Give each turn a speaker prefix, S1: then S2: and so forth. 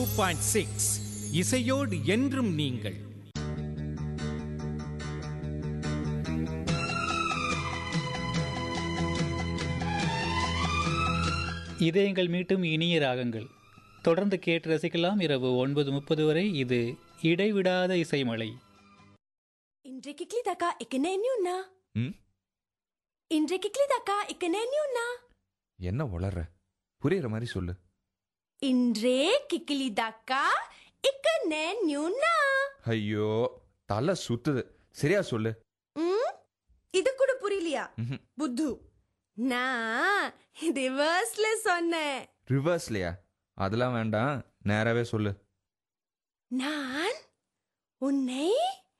S1: Point six இசையோடு என்றும் நீங்கள்
S2: இதயங்கள் மீட்டும் இனிய ராகங்கள் தொடர்ந்து கேட்டு ரசிக்கலாம் இரவு ஒன்பது முப்பது வரை இது இடைவிடாத இசைமலை
S3: இன்றைக்கு கிளிதாக்கா இக்கனேன்யூன்னா
S4: ம்
S3: இன்றைக்கு கிளிதாக்கா இக்கனேன்யூன்னா
S4: என்ன வளர்ற புரியுற மாதிரி சொல்லு
S3: இன்றே கிக்கிலிதாக்கா இக்கனேன்யூன்னா
S4: ஐயோ தலை சுத்துது சரியா சொல்லு
S3: ம் இது கூட புரியலையா
S4: ம்ஹும்.
S3: புத்து நான் ரிவர்ஸ்ல சொன்னேன்
S4: ரிவர்ஸ்லையா அதெல்லாம் வேண்டாம் நேராவே சொல்லு
S3: நான் உன்னை